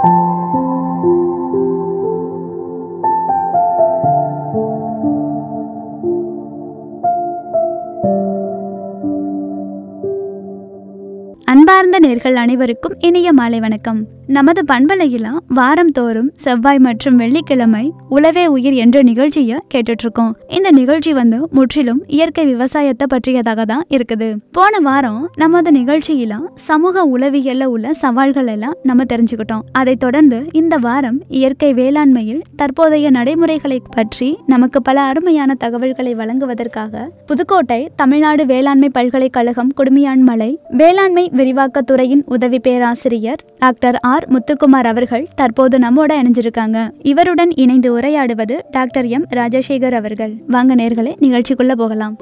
அன்பார்ந்த நேர்கள் அனைவருக்கும் இனிய மாலை வணக்கம் நமது பண்பலையில வாரம் தோறும் செவ்வாய் மற்றும் வெள்ளிக்கிழமை உழவே உயிர் என்ற நிகழ்ச்சியை கேட்டுட்டு இருக்கோம் இந்த நிகழ்ச்சி வந்து முற்றிலும் இயற்கை விவசாயத்தை பற்றியதாக தான் இருக்குது போன வாரம் நமது நிகழ்ச்சியில சமூக உளவியல்ல உள்ள சவால்கள் எல்லாம் நம்ம தெரிஞ்சுக்கிட்டோம் அதைத் தொடர்ந்து இந்த வாரம் இயற்கை வேளாண்மையில் தற்போதைய நடைமுறைகளை பற்றி நமக்கு பல அருமையான தகவல்களை வழங்குவதற்காக புதுக்கோட்டை தமிழ்நாடு வேளாண்மை பல்கலைக்கழகம் குடுமியான்மலை வேளாண்மை விரிவாக்கத் துறையின் உதவி பேராசிரியர் டாக்டர் ஆர் முத்துக்குமார் அவர்கள் தற்போது நம்மோட இணைஞ்சிருக்காங்க இவருடன் இணைந்து உரையாடுவது டாக்டர் எம் ராஜசேகர் அவர்கள் வாங்க நேர்களே நிகழ்ச்சிக்குள்ள போகலாம்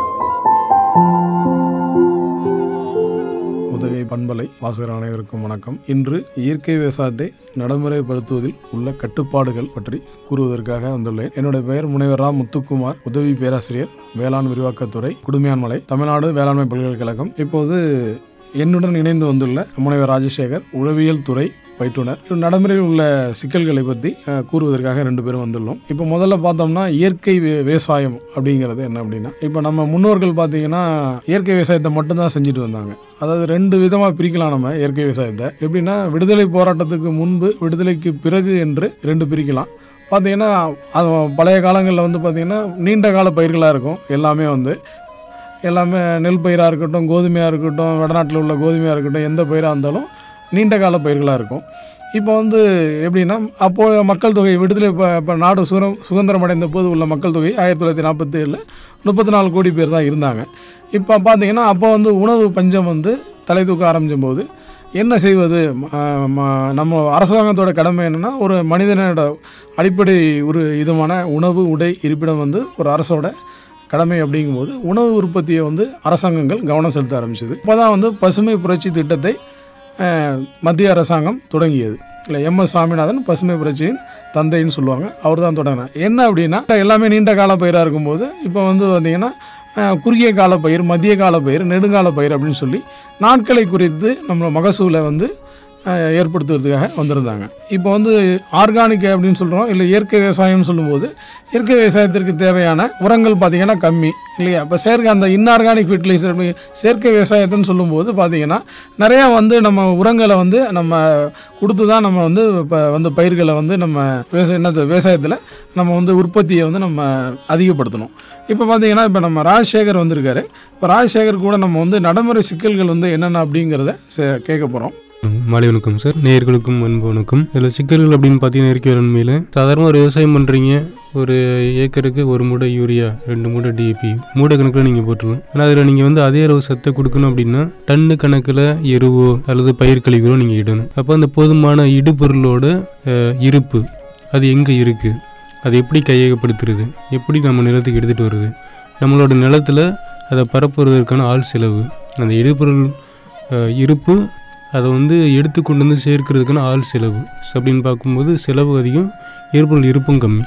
உதவி பண்பலை வாசகர் அனைவருக்கும் வணக்கம் இன்று இயற்கை விவசாயத்தை நடைமுறைப்படுத்துவதில் உள்ள கட்டுப்பாடுகள் பற்றி கூறுவதற்காக வந்துள்ளேன் என்னுடைய பெயர் முனைவர் ரா முத்துக்குமார் உதவி பேராசிரியர் வேளாண் விரிவாக்கத்துறை குடுமியான்மலை தமிழ்நாடு வேளாண்மை பல்கலைக்கழகம் இப்போது என்னுடன் இணைந்து வந்துள்ள முனைவர் ராஜசேகர் உளவியல் துறை பயிற்றுனர் நடைமுறையில் உள்ள சிக்கல்களை பற்றி அஹ், கூறுவதற்காக ரெண்டு பேரும் வந்துள்ளோம் இப்போ முதல்ல பார்த்தோம்னா இயற்கை வி- விவசாயம் அப்படிங்கிறது என்ன அப்படின்னா இப்போ நம்ம முன்னோர்கள் பார்த்தீங்கன்னா இயற்கை விவசாயத்தை மட்டும்தான் செஞ்சுட்டு வந்தாங்க அதாவது ரெண்டு விதமாக பிரிக்கலாம் நம்ம இயற்கை விவசாயத்தை எப்படின்னா விடுதலை போராட்டத்துக்கு முன்பு விடுதலைக்கு பிறகு என்று ரெண்டு பிரிக்கலாம் பார்த்தீங்கன்னா அது பழைய காலங்களில் வந்து பார்த்திங்கன்னா நீண்ட கால பயிர்களாக இருக்கும் எல்லாமே வந்து எல்லாமே நெல் பயிராக இருக்கட்டும் கோதுமையாக இருக்கட்டும் வடநாட்டில் உள்ள கோதுமையாக இருக்கட்டும் எந்த பயிராக இருந்தாலும் நீண்ட கால பயிர்களாக இருக்கும் இப்போ வந்து எப்படின்னா அப்போது மக்கள் தொகை விடுதலை இப்போ இப்போ நாடு சுதந்திரம் சுதந்திரம் அடைந்த போது உள்ள மக்கள் தொகை ஆயிரத்தி தொள்ளாயிரத்தி நாற்பத்தி ஏழில் முப்பத்தி நாலு கோடி பேர் தான் இருந்தாங்க இப்போ பார்த்தீங்கன்னா அப்போ வந்து உணவு பஞ்சம் வந்து தலை தூக்க ஆரம்பித்த போது என்ன செய்வது ம- ம- நம்ம அரசாங்கத்தோட கடமை என்னென்னா ஒரு மனிதனோட அடிப்படை ஒரு விதமான உணவு உடை இருப்பிடம் வந்து ஒரு அரசோட கடமை அப்படிங்கும்போது உணவு உற்பத்தியை வந்து அரசாங்கங்கள் கவனம் செலுத்த ஆரம்பிச்சது இப்போ தான் வந்து பசுமை புரட்சி திட்டத்தை அஹ், மத்திய அரசாங்கம் தொடங்கியது இல்லை எம் எஸ் சாமிநாதன் பசுமை புரட்சியின் தந்தைன்னு சொல்லுவாங்க அவர் தான் தொடங்கினார் என்ன அப்படின்னா எல்லாமே நீண்ட கால பயிராக இருக்கும்போது இப்போ வந்து பார்த்திங்கன்னா அஹ், குறுகிய கால பயிர் மத்திய கால பயிர் நெடுங்கால பயிர் அப்படின்னு சொல்லி நாட்களை குறித்து நம்ம மகசூலை வந்து அஹ், ஏற்படுத்துவதற்காக வந்திருந்தாங்க இப்போ வந்து ஆர்கானிக் அப்படின்னு சொல்கிறோம் இல்லை இயற்கை விவசாயம்னு சொல்லும்போது இயற்கை விவசாயத்திற்கு தேவையான உரங்கள் பார்த்தீங்கன்னா கம்மி இல்லையா இப்போ செயற்கை அந்த இன்ஆர்கானிக் ஃபெர்டிலைசர் செயற்கை விவசாயத்துன்னு சொல்லும்போது பார்த்தீங்கன்னா நிறையா வந்து நம்ம உரங்களை வந்து நம்ம கொடுத்து தான் நம்ம வந்து இப்போ வந்து பயிர்களை வந்து நம்ம விவசாய என்னது விவசாயத்தில் நம்ம வந்து உற்பத்தியை வந்து நம்ம அதிகப்படுத்தணும் இப்போ பார்த்தீங்கன்னா இப்போ நம்ம ராஜசேகர் வந்திருக்காரு இப்போ ராஜசேகர் கூட நம்ம வந்து நடைமுறை சிக்கல்கள் வந்து என்னென்ன அப்படிங்கிறத சே- கேட்க போகிறோம் மாலை வணக்கம் சார் நேயர்களுக்கும் அன்பு வணக்கம் இதில் சிக்கல்கள் அப்படின்னு பார்த்தீங்கன்னா இயற்கை வேளாண்மையில் சாதாரண ஒரு விவசாயம் பண்ணுறீங்க ஒரு ஏக்கருக்கு ஒரு மூடை யூரியா ரெண்டு மூடை டிஏபி மூடை கணக்கில் நீங்கள் போட்டுருவோம் ஆனால் அதில் நீங்கள் வந்து அதே அளவு சத்தை கொடுக்கணும் அப்படின்னா டன்னு கணக்கில் எருவோ அல்லது பயிர் கழிவுகளோ நீங்கள் இடணும் அப்போ அந்த போதுமான இடுபொருளோட அஹ், இருப்பு அது எங்கே இருக்குது அது எப்படி கையகப்படுத்துறது எப்படி நம்ம நிலத்துக்கு எடுத்துகிட்டு வருது நம்மளோட நிலத்தில் அதை பரப்புவதற்கான ஆள் செலவு அந்த இடுபொருள் அஹ், இருப்பு அதை வந்து எடுத்து கொண்டு வந்து சேர்க்கறதுக்கான ஆள் செலவு ஸோ அப்படின்னு பார்க்கும்போது செலவு அதிகம் ஏற்பொருள் இருப்பும் கம்மி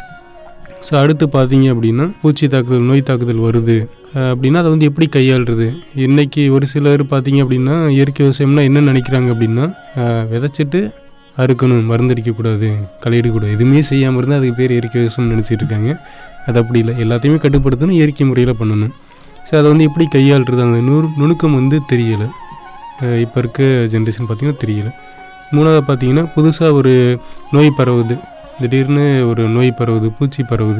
ஸோ அடுத்து பார்த்தீங்க அப்படின்னா பூச்சி தாக்குதல் நோய் தாக்குதல் வருது அஹ் அப்படின்னா அதை வந்து எப்படி கையாளுறது இன்னைக்கு ஒரு சிலர் பார்த்தீங்க அப்படின்னா இயற்கை விவசாயம்னா என்ன நினைக்கிறாங்க அப்படின்னா அஹ் விதைச்சிட்டு அறுக்கணும் மருந்தடிக்கக்கூடாது களையிடக்கூடாது எதுவுமே செய்யாமல் இருந்தால் அதுக்கு பேர் இயற்கை விவசாயம் நினச்சிட்டு இருக்காங்க அது அப்படி இல்லை எல்லாத்தையுமே கட்டுப்படுத்தணும் இயற்கை முறையில் பண்ணணும் ஸோ அதை வந்து எப்படி கையாளுறது அந்த நூறு நுணுக்கம் வந்து தெரியலை இப்போ இருக்க ஜென்ரேஷன் பார்த்திங்கன்னா தெரியல மூணாவது பார்த்தீங்கன்னா புதுசாக ஒரு நோய் பரவுது திடீர்னு ஒரு நோய் பரவுது பூச்சி பரவுது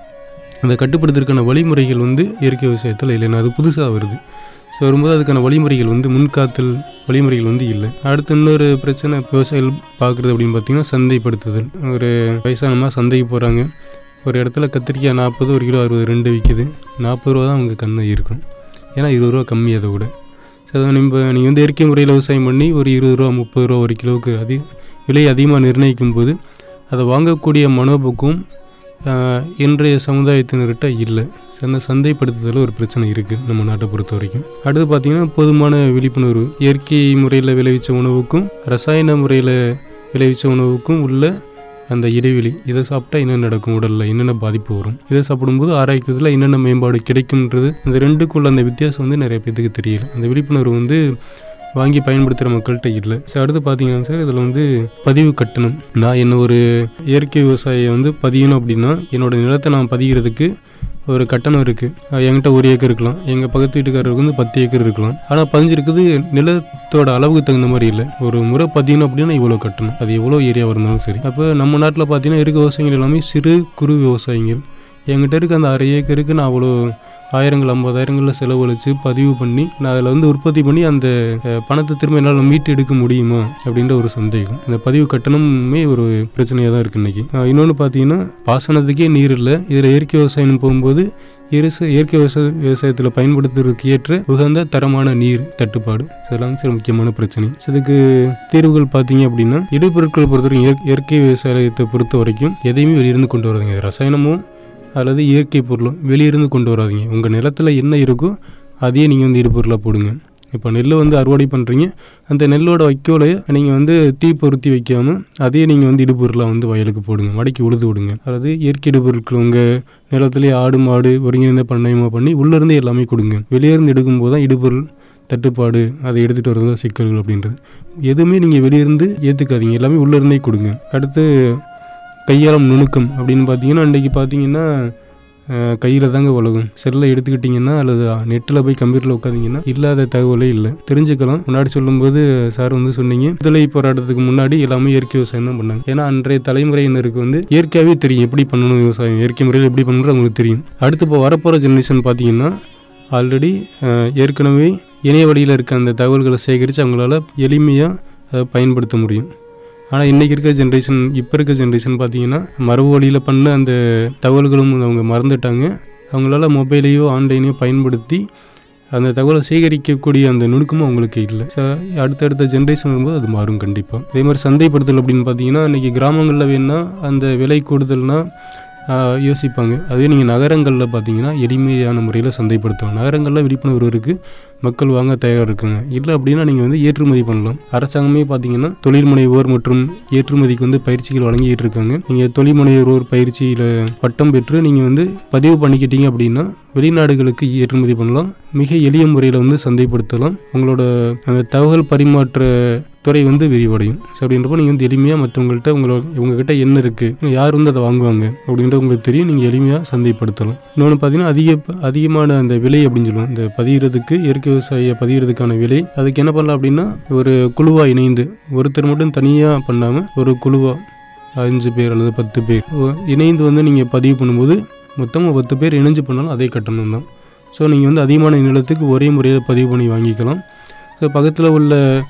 அதை கட்டுப்படுத்துறதுக்கான வழிமுறைகள் வந்து இயற்கை விவசாயத்தில் இல்லைன்னா அது புதுசாக வருது ஸோ வரும்போது அதுக்கான வழிமுறைகள் வந்து முன்காத்தல் வழிமுறைகள் வந்து இல்லை அடுத்து இன்னொரு பிரச்சனை விவசாயிகள் பார்க்குறது அப்படின்னு பார்த்தீங்கன்னா சந்தைப்படுத்துதல் ஒரு வயசானமாக சந்தைக்கு போகிறாங்க ஒரு இடத்துல கத்திரிக்காய் நாற்பது ஒரு கிலோ அறுபது ரெண்டு விற்கிது நாற்பது ரூபா தான் அவங்க கண்ணை இருக்கும் ஏன்னா இருபது ரூபா கம்மி அதை விட ஸோ அதை நம்ம நீங்கள் வந்து இயற்கை முறையில் விவசாயம் பண்ணி ஒரு இருபது ரூபா முப்பது ரூபா ஒரு கிலோவுக்கு அதி விலை அதிகமாக நிர்ணயிக்கும் போது அதை வாங்கக்கூடிய மனோபோக்கும் ஆஹ், இன்றைய சமுதாயத்தினர்கிட்ட இல்லை ஸோ அந்த சந்தைப்படுத்துதல் ஒரு பிரச்சனை இருக்குது நம்ம நாட்டை பொறுத்த வரைக்கும் அடுத்து பார்த்திங்கன்னா போதுமான விழிப்புணர்வு இயற்கை முறையில் விளைவிச்ச உணவுக்கும் ரசாயன முறையில் விளைவிச்ச உணவுக்கும் உள்ள அந்த இடைவெளி இதை சாப்பிட்டா என்ன நடக்கும் உடலில் என்னென்ன பாதிப்பு வரும் இதை சாப்பிடும்போது ஆரோக்கியத்தில் என்னென்ன மேம்பாடு கிடைக்கும்ன்றது அந்த ரெண்டுக்குள்ள அந்த வித்தியாசம் வந்து நிறைய பேத்துக்கு தெரியல அந்த விழிப்புணர்வு வந்து வாங்கி பயன்படுத்துகிற மக்கள்கிட்ட இல்லை ஸோ அடுத்து பார்த்தீங்கன்னா சார் இதில் வந்து பதிவு கட்டணம் நான் என்ன ஒரு இயற்கை விவசாயியை வந்து பதியணும் அப்படின்னா என்னோட நிலத்தை நான் பதிகிறதுக்கு ஒரு கட்டணம் இருக்குது என்கிட்ட ஒரு ஏக்கர் இருக்கலாம் எங்கள் பக்கத்து வீட்டுக்காரருக்கு வந்து பத்து ஏக்கர் இருக்கலாம் ஆனால் பதிஞ்சிருக்குது நிலத்தோட அளவுக்கு தகுந்த மாதிரி இல்லை ஒரு முறை பதியணும் அப்படின்னா இவ்வளோ கட்டணும் அது எவ்வளோ ஏரியா இருந்தாலும் சரி அப்போ நம்ம நாட்டில் பார்த்தீங்கன்னா இருக்க விவசாயிகள் எல்லாமே சிறு குறு விவசாயிகள் என்கிட்ட இருக்க அந்த அரை ஏக்கருக்கு நான் அவ்வளோ ஆயிரங்கள் ஐம்பதாயிரங்களில் செலவழித்து பதிவு பண்ணி நான் அதில் வந்து உற்பத்தி பண்ணி அந்த அஹ், பணத்தை திரும்ப என்னால் மீட்டு எடுக்க முடியுமா அப்படின்ற ஒரு சந்தேகம் இந்த பதிவு கட்டணமுமே ஒரு பிரச்சனையாக தான் இருக்குது இன்றைக்கி இன்னொன்று பார்த்தீங்கன்னா பாசனத்துக்கே நீர் இல்லை இதில் இயற்கை விவசாயம் போகும்போது இருச இயற்கை விவசாய விவசாயத்தில் பயன்படுத்துறதுக்கு ஏற்ற உகந்த தரமான நீர் தட்டுப்பாடு இதெல்லாம் சில முக்கியமான பிரச்சனை So, இதுக்கு தீர்வுகள் பார்த்தீங்க அப்படின்னா இடுபொருட்களை பொறுத்தவரைக்கும் இயற்- இயற்கை விவசாயத்தை பொறுத்த வரைக்கும் எதையுமே வெளியிருந்து கொண்டு வராதுங்க இது ரசாயனமும் அல்லது இயற்கை பொருளும் வெளியிருந்து கொண்டு வராதீங்க உங்கள் நிலத்தில் என்ன இருக்கோ அதையே நீங்கள் வந்து இடுபொருளாக போடுங்க இப்போ நெல் வந்து அறுவடை பண்ணுறீங்க அந்த நெல்லோட வைக்கோலையை நீங்கள் வந்து தீ பொருத்தி வைக்காமல் அதையே நீங்கள் வந்து இடுபொருளாக வந்து வயலுக்கு போடுங்க மடக்கி உழுது விடுங்க அதாவது இயற்கை இடுபொருட்கள் உங்கள் நிலத்திலேயே ஆடு மாடு ஒருங்கிணைந்த பண்ணையமாக பண்ணி உள்ளேருந்து எல்லாமே கொடுங்க வெளியேருந்து எடுக்கும்போது தான் இடுபொருள் தட்டுப்பாடு அதை எடுத்துகிட்டு வரது தான் சிக்கல்கள் அப்படின்றது எதுவுமே நீங்கள் வெளியிருந்து ஏற்றுக்காதீங்க எல்லாமே உள்ளேருந்தே கொடுங்க அடுத்து கையாளம் நுணுக்கம் அப்படின்னு பார்த்தீங்கன்னா அன்றைக்கி பார்த்தீங்கன்னா கையில் தாங்க உலகம் செல்லை எடுத்துக்கிட்டிங்கன்னா அல்லது நெட்டில் போய் கம்ப்யூட்டரில் உட்காந்திங்கன்னா இல்லாத தகவலே இல்லை தெரிஞ்சுக்கலாம் முன்னாடி சொல்லும்போது சார் வந்து சொன்னீங்க விடுதலை போராட்டத்துக்கு முன்னாடி எல்லாமே இயற்கை விவசாயம் தான் பண்ணாங்க ஏன்னா அன்றைய தலைமுறையினருக்கு வந்து இயற்கையாகவே தெரியும் எப்படி பண்ணணும் விவசாயம் இயற்கை முறையில் எப்படி பண்ணணும் அவங்களுக்கு தெரியும் அடுத்து இப்போ வரப்போகிற ஜென்ரேஷன் பார்த்தீங்கன்னா ஆல்ரெடி ஏற்கனவே இணைய வழியில் இருக்க அந்த தகவல்களை சேகரித்து அவங்களால எளிமையாக அதை பயன்படுத்த முடியும் ஆனால் இன்றைக்கி இருக்க ஜென்ரேஷன் இப்போ இருக்க ஜென்ரேஷன் பார்த்தீங்கன்னா மரபு வழியில் பண்ண அந்த தகவல்களும் அவங்க மறந்துட்டாங்க அவங்களால மொபைலையோ ஆன்லைனையோ பயன்படுத்தி அந்த தகவலை சேகரிக்கக்கூடிய அந்த நுணுக்கமும் அவங்களுக்கு இல்லை ஸோ அடுத்தடுத்த ஜென்ரேஷன் வரும்போது அது மாறும் கண்டிப்பாக அதே மாதிரி சந்தைப்படுத்தல் அப்படின்னு பார்த்தீங்கன்னா இன்றைக்கி கிராமங்களில் வேணால் அந்த விலை கூடுதல்னா ஆஹ், யோசிப்பாங்க அதே நீங்கள் நகரங்களில் பார்த்தீங்கன்னா எளிமையான முறையில் சந்தைப்படுத்தலாம் நகரங்களில் விழிப்புணர்வு இருக்குது மக்கள் வாங்க தயாராக இருக்குங்க இல்லை அப்படின்னா நீங்கள் வந்து ஏற்றுமதி பண்ணலாம் அரசாங்கமே பார்த்தீங்கன்னா தொழில் முனைவோர் மற்றும் ஏற்றுமதிக்கு வந்து பயிற்சிகள் வழங்கிட்டு இருக்காங்க நீங்கள் தொழில் முனைவோர் பயிற்சியில் பட்டம் பெற்று நீங்கள் வந்து பதிவு பண்ணிக்கிட்டீங்க அப்படின்னா வெளிநாடுகளுக்கு ஏற்றுமதி பண்ணலாம் மிக எளிய முறையில் வந்து சந்தைப்படுத்தலாம் உங்களோட அந்த தகவல் பரிமாற்ற துறை வந்து விரிவடையும் ஸோ அப்படின்றப்போ நீங்கள் வந்து எளிமையாக மற்றவங்கள்ட்ட உங்களோட உங்ககிட்ட என்ன இருக்குது யார் வந்து அதை வாங்குவாங்க அப்படின்றது உங்களுக்கு தெரியும் நீங்கள் எளிமையாக சந்தைப்படுத்தலாம் இன்னொன்று பார்த்தீங்கன்னா அதிக அதிகமான அந்த விலை அப்படின்னு சொல்லுவோம் இந்த பதிகிறதுக்கு இயற்கை விவசாயியை பதிகிறதுக்கான விலை அதுக்கு என்ன பண்ணலாம் அப்படின்னா ஒரு குழுவாக இணைந்து ஒருத்தர் மட்டும் தனியாக பண்ணாமல் ஒரு குழுவாக அஞ்சு பேர் அல்லது பத்து பேர் ஒ- இணைந்து வந்து நீங்கள் பதிவு பண்ணும்போது மொத்தமாக பத்து பேர் இணைஞ்சு பண்ணாலும் அதே கட்டணம் தான் ஸோ நீங்கள் வந்து அதிகமான நிலத்துக்கு ஒரே முறையில் பதிவு பண்ணி வாங்கிக்கலாம் ஸோ பக்கத்தில் உள்ள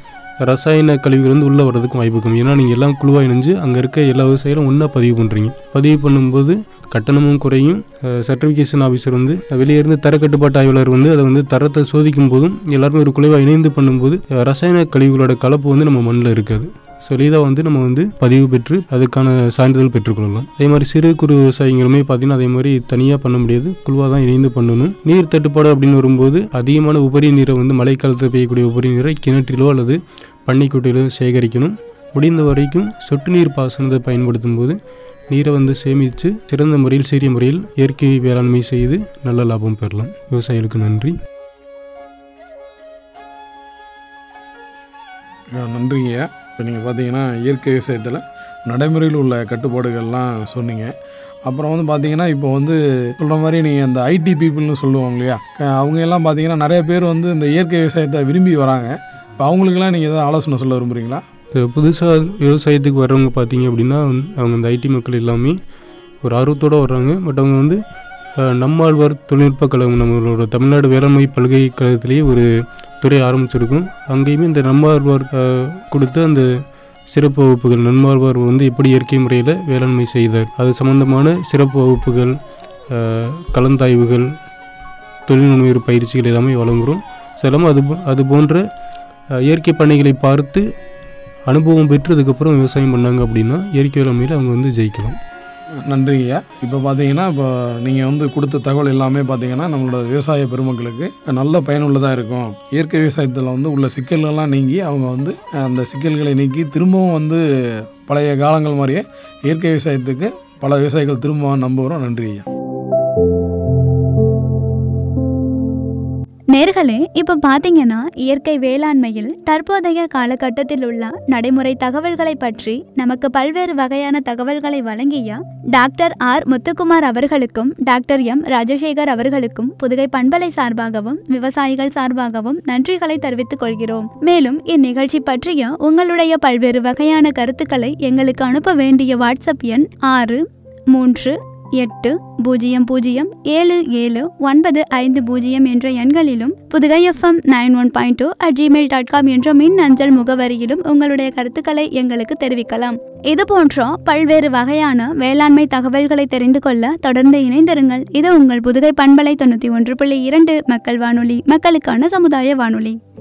ரசாயன கழிவுகள் வந்து உள்ளே வர்றதுக்கும் வாய்ப்பு கம்மி ஏன்னா நீங்கள் எல்லாம் குழுவாக இணைஞ்சு அங்கே இருக்க எல்லா விவசாயிகளும் ஒன்றா பதிவு பண்ணுறீங்க பதிவு பண்ணும்போது கட்டணமும் குறையும் சர்டிஃபிகேஷன் ஆஃபீஸர் வந்து வெளியே இருந்து தர கட்டுப்பாட்டு ஆய்வாளர் வந்து அதை வந்து தரத்தை சோதிக்கும் போதும் எல்லாருமே ஒரு குழுவாக இணைந்து பண்ணும்போது அஹ், ரசாயன கழிவுகளோட கலப்பு வந்து நம்ம மண்ணில் இருக்காது ஸோ எளிதாக வந்து நம்ம வந்து பதிவு பெற்று அதுக்கான சான்றிதழ் பெற்றுக்கொள்ளலாம் அதே மாதிரி சிறு குறு விவசாயிகளுமே பார்த்தீங்கன்னா அதே மாதிரி தனியாக பண்ண முடியாது குழுவாக தான் இணைந்து பண்ணணும் நீர் தட்டுப்பாடு அப்படின்னு வரும்போது அதிகமான உபரி நீரை வந்து மழைக்காலத்தில் பெய்யக்கூடிய உபரி நீரை கிணற்றிலோ அல்லது பன்னிக்குட்டையிலோ சேகரிக்கணும் முடிந்த வரைக்கும் சொட்டு நீர் பாசனத்தை பயன்படுத்தும் போது நீரை வந்து சேமித்து சிறந்த முறையில் சீரிய முறையில் இயற்கை வேளாண்மை செய்து நல்ல லாபம் பெறலாம் விவசாயிகளுக்கு நன்றி ஆ, நன்றிங்க இப்போ நீங்கள் பார்த்தீங்கன்னா இயற்கை விவசாயத்தில் நடைமுறையில் உள்ள கட்டுப்பாடுகள்லாம் சொன்னீங்க அப்புறம் வந்து பார்த்தீங்கன்னா இப்போ வந்து சொல்கிற மாதிரி நீங்கள் அந்த ஐடி பீப்புள்னு சொல்லுவாங்க இல்லையா க- அவங்க எல்லாம் பார்த்தீங்கன்னா நிறைய பேர் வந்து இந்த இயற்கை விவசாயத்தை விரும்பி வராங்க இப்போ அவங்களுக்கெல்லாம் நீங்கள் எதாவது ஆலோசனை சொல்ல விரும்புகிறீங்களா புதுசாக விவசாயத்துக்கு வர்றவங்க பார்த்தீங்க அப்படின்னா வந்து அவங்க இந்த ஐடி மக்கள் எல்லாமே ஒரு ஆர்வத்தோடு வர்றாங்க பட் அவங்க வந்து அஹ், நம்மாழ்வார் தொழில்நுட்ப கழகம் நம்மளோட தமிழ்நாடு வேளாண்மை பல்கலைக்கழகத்திலேயே ஒரு துறை ஆரம்பிச்சிருக்கும் அங்கேயுமே இந்த நம்மாழ்வார் அஹ், கொடுத்த அந்த சிறப்பு வகுப்புகள் நம்மாழ்வார் வந்து எப்படி இயற்கை முறையில் வேளாண்மை செய்தார் அது சம்பந்தமான சிறப்பு வகுப்புகள் அஹ், கலந்தாய்வுகள் தொழில் நுண்ணுயிர் பயிற்சிகள் எல்லாமே வழங்குகிறோம் சிலமும் அது போ- அது போன்ற அஹ், இயற்கை பண்ணைகளை பார்த்து அனுபவம் பெற்று அதுக்கப்புறம் விவசாயம் பண்ணாங்க அப்படின்னா இயற்கை வேளாண்மையில் அவங்க வந்து ஜெயிக்கலாம் நன்றிங்கய்யா இப்போ பார்த்தீங்கன்னா இப்போ நீங்கள் வந்து கொடுத்த தகவல் எல்லாமே பார்த்தீங்கன்னா நம்மளோட விவசாய பெருமக்களுக்கு நல்ல பயனுள்ளதாக இருக்கும் இயற்கை விவசாயத்தில் வந்து உள்ள சிக்கல்கள்லாம் நீங்கி அவங்க வந்து அந்த சிக்கல்களை நீக்கி திரும்பவும் வந்து பழைய காலங்கள் மாதிரியே இயற்கை விவசாயத்துக்கு பல விவசாயிகள் திரும்ப நம்புகிறோம் நன்றி ஐயா நேர்களே இப்ப பாத்தீங்கன்னா இயற்கை வேளாண்மையில் தற்போதைய காலகட்டத்தில் உள்ள நடைமுறை தகவல்களை பற்றி நமக்கு பல்வேறு வகையான தகவல்களை வழங்கிய டாக்டர் ஆர் முத்துக்குமார் அவர்களுக்கும் டாக்டர் எம் ராஜசேகர் அவர்களுக்கும் புதுகை பண்பலை சார்பாகவும் விவசாயிகள் சார்பாகவும் நன்றிகளை தெரிவித்துக் கொள்கிறோம் மேலும் இந்நிகழ்ச்சி பற்றிய உங்களுடைய பல்வேறு வகையான கருத்துக்களை எங்களுக்கு அனுப்ப வேண்டிய வாட்ஸ்அப் எண் ஆறு மூன்று எட்டு பூஜ்ஜியம் பூஜ்ஜியம் ஏழு ஏழு ஒன்பது ஐந்து பூஜ்ஜியம் என்ற எண்களிலும் Pudugai F M nine one point two at Gmail dot com என்ற மின் அஞ்சல் முகவரியிலும் உங்களுடைய கருத்துக்களை எங்களுக்கு தெரிவிக்கலாம் இது போன்ற பல்வேறு வகையான வேளாண்மை தகவல்களை தெரிந்து கொள்ள தொடர்ந்து இணைந்திருங்கள் இது உங்கள் புதுகை பண்பலை தொண்ணூற்றி ஒன்று புள்ளி இரண்டு மக்கள் வானொலி மக்களுக்கான சமுதாய வானொலி